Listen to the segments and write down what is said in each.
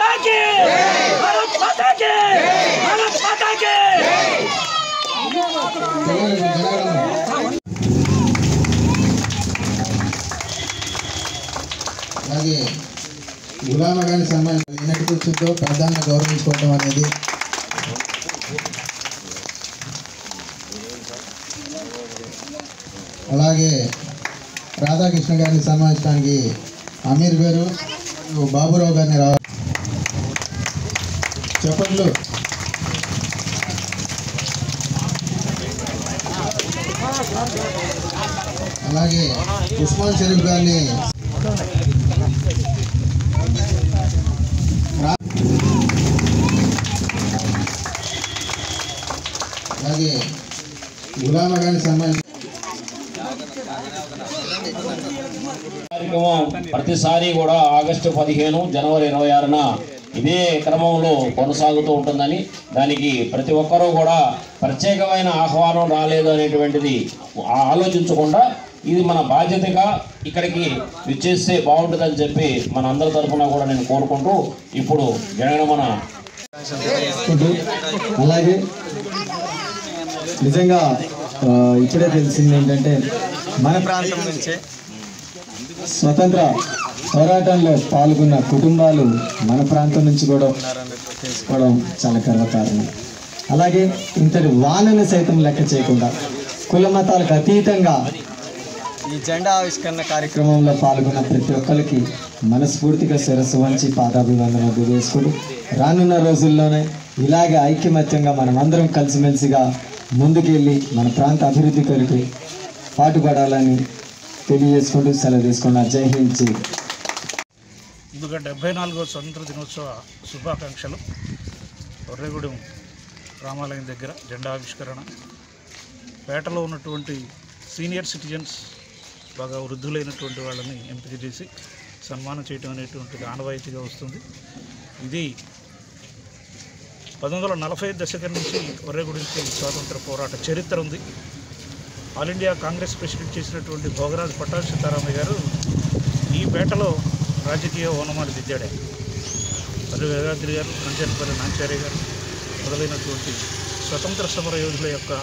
माता की भारत माता की भारत माता की అలాగే గులామ గారి సన్మానం ఎన్నటి కూర్చుందో పెద్దాన్ని గౌరవించుకోవటం అనేది అలాగే రాధాకృష్ణ గారిని సన్మానించడానికి అమీర్ గారు మరియు బాబురావు గారిని రా చెప్పట్లు అలాగే ఉస్మాన్ షరీఫ్ గారిని రా- అలాగే గులామ గారిని సన్మానించ కార్యక్రమం ప్రతిసారి కూడా ఆగస్టు పదిహేను జనవరి ఇరవై ఆరున ఇదే క్రమంలో కొనసాగుతూ ఉంటుందని దానికి ప్రతి ఒక్కరూ కూడా ప్రత్యేకమైన ఆహ్వానం రాలేదు అనేటువంటిది ఆ- ఆలోచించకుండా ఇది మన బాధ్యతగా ఇక్కడికి విచ్చేస్తే బాగుంటుందని చెప్పి మన అందరి తరఫున కూడా నేను కోరుకుంటూ ఇప్పుడు జనగణమన ఉంటూ అలాగే నిజంగా ఆ, ఇప్పుడే తెలిసింది ఏంటంటే మన ప్రాంతం నుంచే స్వతంత్ర పోరాటంలో పాల్గొన్న కుటుంబాలు మన ప్రాంతం నుంచి కూడా ఉన్నారని తెలుసుకోవడం చాలా గర్వకారణం అలాగే ఇంతటి వానను సైతం లెక్క చేయకుండా కుల మతాలకు అతీతంగా ఈ జెండా ఆవిష్కరణ కార్యక్రమంలో పాల్గొన్న ప్రతి ఒక్కరికి మనస్ఫూర్తిగా శిరస్సు వంచి పాదాభివందన వేసుకుని రానున్న రోజుల్లోనే ఇలాగే ఐక్యమత్యంగా మనం అందరం కలిసిమెలిసిగా ముందుకెళ్ళి మన ప్రాంత అభివృద్ధి కొరకు పాటుపడాలని తెలియజేసుకుంటూ సెలవు తీసుకున్నారు జై హింద్ జై ముందుగా డెబ్బై నాలుగో స్వతంత్ర దినోత్సవ శుభాకాంక్షలు ఒర్రెగూడెం రామాలయం దగ్గర జెండా ఆవిష్కరణ పేటలో ఉన్నటువంటి సీనియర్ సిటిజన్స్ బాగా వృద్ధులైనటువంటి వాళ్ళని ఎంపిక చేసి సన్మానం చేయడం అనేటువంటిది ఆనవాయితీగా వస్తుంది ఇది పంతొమ్మిది వందల నలభై దశకం నుంచి ఒర్రెగూడెంకి స్వాతంత్ర పోరాట చరిత్ర ఉంది ఆల్ ఇండియా కాంగ్రెస్ ప్రెసిడెంట్ చేసినటువంటి భోగరాజు పట్టాభి సీతారామయ్య గారు ఈ పేటలో రాజకీయ ఓనమాలు దిద్దాడే పల్లి వేదాద్రి గారు నంచర్పల్లి నాంచార్య గారు మొదలైనటువంటి స్వతంత్ర సమర యోధుల యొక్క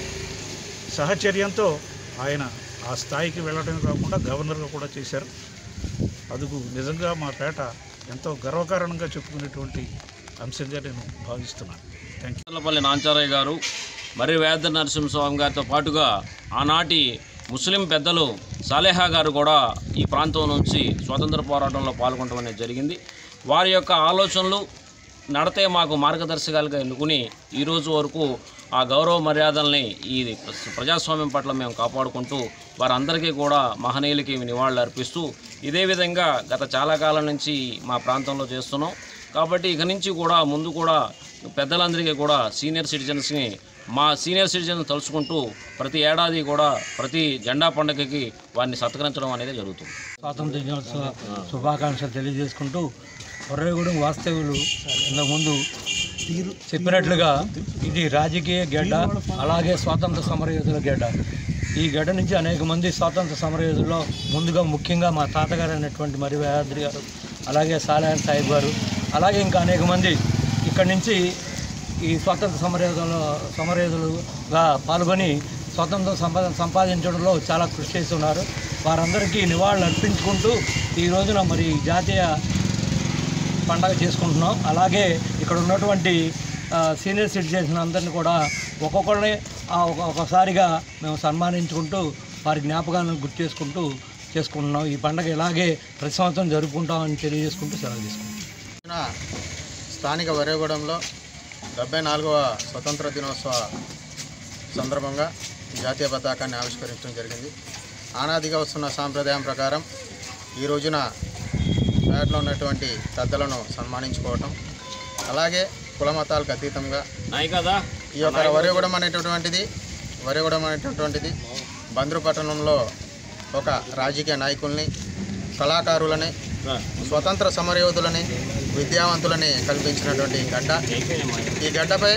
సహచర్యంతో ఆయన ఆ స్థాయికి వెళ్ళడమే కాకుండా గవర్నర్గా కూడా చేశారు అందుకు నిజంగా మా పేట ఎంతో గర్వకారణంగా చెప్పుకునేటువంటి అంశంగా నేను భావిస్తున్నాను థ్యాంక్ యూ పల్లి నాంచారయ్య గారు మరి వేద నరసింహస్వామి గారితో పాటుగా ఆనాటి ముస్లిం పెద్దలు సాలేహా గారు కూడా ఈ ప్రాంతం నుంచి స్వాతంత్ర పోరాటంలో పాల్గొనడం అనేది జరిగింది వారి యొక్క ఆలోచనలు నడతే మాకు మార్గదర్శకాలుగా ఎన్నుకుని ఈ రోజు వరకు ఆ గౌరవ మర్యాదల్ని ఈ ప్రజాస్వామ్యం పట్ల మేము కాపాడుకుంటూ వారందరికీ కూడా మహనీయులకి నివాళులు అర్పిస్తూ ఇదే విధంగా గత చాలా కాలం నుంచి మా ప్రాంతంలో చేస్తున్నాం కాబట్టి ఇక నుంచి కూడా ముందు కూడా పెద్దలందరికీ కూడా సీనియర్ సిటిజన్స్ని మా సీనియర్ సిటిజన్ తలుచుకుంటూ ప్రతి ఏడాది కూడా ప్రతి జెండా పండుగకి వారిని సత్కరించడం అనేది జరుగుతుంది స్వాతంత్ర దినోత్సవ శుభాకాంక్షలు తెలియజేసుకుంటూ ఒర్రేగూడెం వాస్తవులు ఇంతకుముందు చెప్పినట్లుగా ఇది రాజకీయ గడ్డ అలాగే స్వాతంత్ర సమరయోధుల గడ్డ ఈ గడ్డ నుంచి అనేక మంది స్వాతంత్ర సమరయోధుల్లో ముందుగా ముఖ్యంగా మా తాతగారు అయినటువంటి మరి వేదాద్రి గారు అలాగే సాలహన్ సాహిబ్ గారు అలాగే ఇంకా అనేక మంది ఇక్కడి నుంచి ఈ స్వాతంత్ర సమరయోధుల సమరయోధులుగా పాల్గొని స్వాతంత్రం సంపా సంపాదించడంలో చాలా కృషి చేస్తున్నారు వారందరికీ నివాళులు అర్పించుకుంటూ ఈ రోజున మరి జాతీయ పండగ చేసుకుంటున్నాం అలాగే ఇక్కడ ఉన్నటువంటి ఆ, సీనియర్ సిటిజన్స్ అందరినీ కూడా ఒక్కొక్కరిని ఆ, ఒక- ఒకసారిగా మేము సన్మానించుకుంటూ వారి జ్ఞాపకాలను గుర్తు చేసుకుంటూ చేసుకుంటున్నాం ఈ పండగ ఇలాగే ప్రతి సంవత్సరం జరుపుకుంటామని తెలియజేసుకుంటూ సెలవు తీసుకుంటాం స్థానిక వరేగూడెంలో డెబ్బై నాలుగవ స్వతంత్ర దినోత్సవ సందర్భంగా జాతీయ పతాకాన్ని ఆవిష్కరించడం జరిగింది ఆనాదిగా వస్తున్న సాంప్రదాయం ప్రకారం ఈ రోజున పేటలో ఉన్నటువంటి పెద్దలను సన్మానించుకోవటం అలాగే కుల మతాలకు అతీతంగా నాయి కదా ఈ యొక్క వరేగూడెం అనేటటువంటిది వరేగూడెం అనేటటువంటిది బంద్రు పట్టణంలో ఒక రాజకీయ నాయకుల్ని కళాకారులని స్వతంత్ర సమరయోధులని విద్యావంతులని కల్పించినటువంటి గడ్డ ఈ గడ్డపై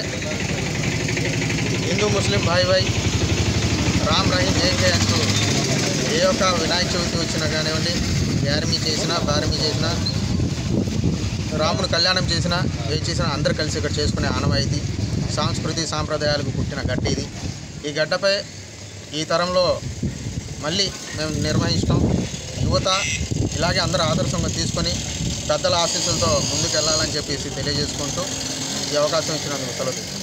హిందూ ముస్లిం భాయ్ భాయ్ రామ్ రహీం ఏకే అంటూ ఏ ఒక్క వినాయక చవితి వచ్చినా కానివ్వండి యారమీ చేసినా బారమీ చేసినా రాముని కళ్యాణం చేసిన ఏ చేసినా అందరు కలిసి ఇక్కడ చేసుకునే ఆనవాయితీ సాంస్కృతి సాంప్రదాయాలకు పుట్టిన గడ్డ ఇది ఈ గడ్డపై ఈ తరంలో మళ్ళీ మేము నిర్వహిస్తాం యువత ఇలాగే అందరూ ఆదర్శంగా తీసుకొని పెద్దల ఆశీస్సులతో ముందుకు వెళ్ళాలని చెప్పేసి తెలియజేసుకుంటూ ఈ అవకాశం ఇచ్చినందుకు సెలవు తీసుకుంటాం